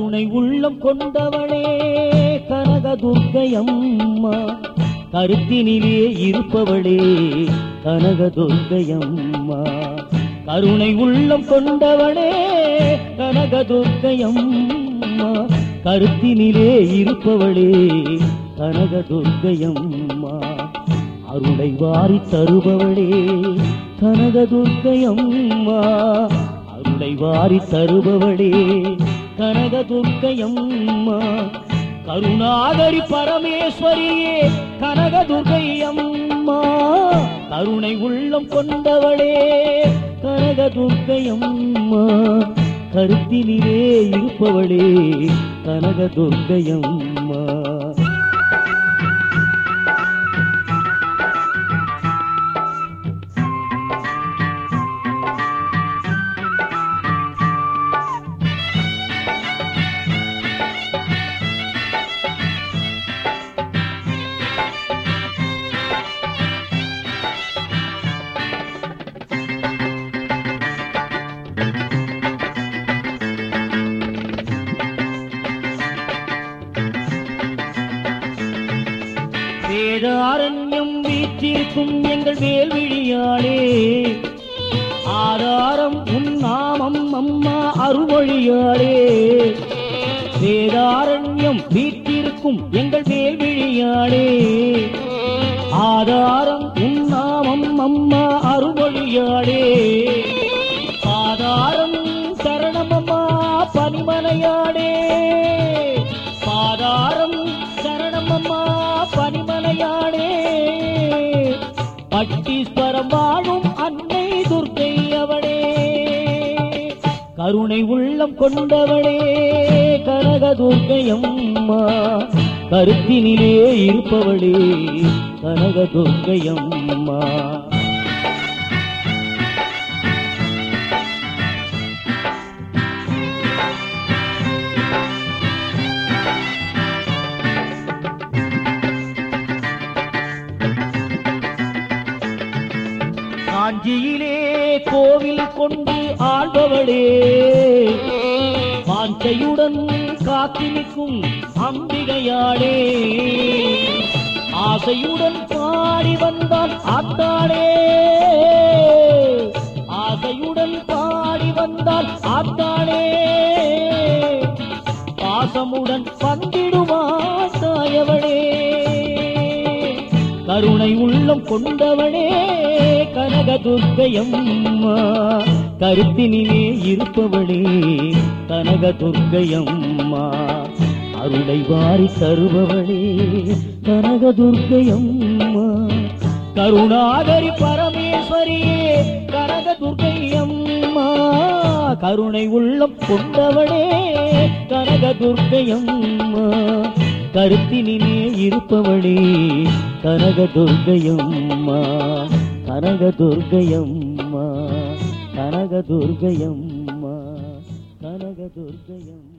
கருணை உள்ளம் கொண்டவளே கனகதுர்க்கையம்மா கருத்தினிலே இருப்பவளே கனகதுர்க்கையம்மா கருணை உள்ளம் கொண்டவளே கனகதுர்க்கையம்மா கருத்தினிலே இருப்பவளே கனகதுர்க்கையம்மா அருளை வாரி தருபவளே கனகதுர்க்கையம்மா அருளை வாரி தருபவளே கனகதுர்க்கையம்மா கருணாகரி பரமேஸ்வரியே கனகதுர்க்கையம்மா கருணை உள்ளம் கொண்டவளே கனகதுர்க்கையம்மா கருத்தினிலே இருப்பவளே கனகதுர்க்கையம்மா வேதாரண்யம் வீற்றிருக்கும் எங்கள் வேல்விழியாளே ஆதாரம் உன் நாமம் அம்மா அருள்மொழியாளே வேதாரண்யம் வீற்றிருக்கும் எங்கள் வேல்விழியாளே ஆதாரம் உன் நாமம் அம்மா அருள்மொழியாளே ஆதாரம் சரணமம்மா பனிமலையாடே பாதாரம் சரணமம்மா பனிமலையாடே பட்டீஸ்வரம் வாழும் அன்னை துர்க்கை அவளே கருணை உள்ளம் கொண்டவளே கனகதுர்க்கையம்மா கருத்தினிலே இருப்பவளே கனகதுர்க்கையம்மா காஞ்சியிலே கோவில் கொண்டு ஆள்பவளே பாஞ்சையுடன் காத்து நிற்கும் அம்பிகையாளே ஆசையுடன் பாடி வந்தால் ஆத்தாளே ஆசையுடன் பாடி வந்தால் ஆத்தாளே பாசமுடன் வந்திடுவாட்டாயவளே கருணை உள்ளம் கொண்டவளே கனகதுர்க்கையம்மா கருத்தினிலே இருப்பவளே கனகதுர்க்கையம்மா அருளை வாரி தருபவளே கனகதுர்க்கையம்மா கருணாகரி பரமேஸ்வரியே கனகதுர்க்கையம்மா கருணை உள்ளம் கொண்டவளே கனகதுர்க்கையம்மா கருத்தினிலே இருப்பவளே கனகதுர்க்கையம்மா கனகதுர்க்கையம்மா கனகதுர்க்கையம்மா கனகதுர்க்கையம்மா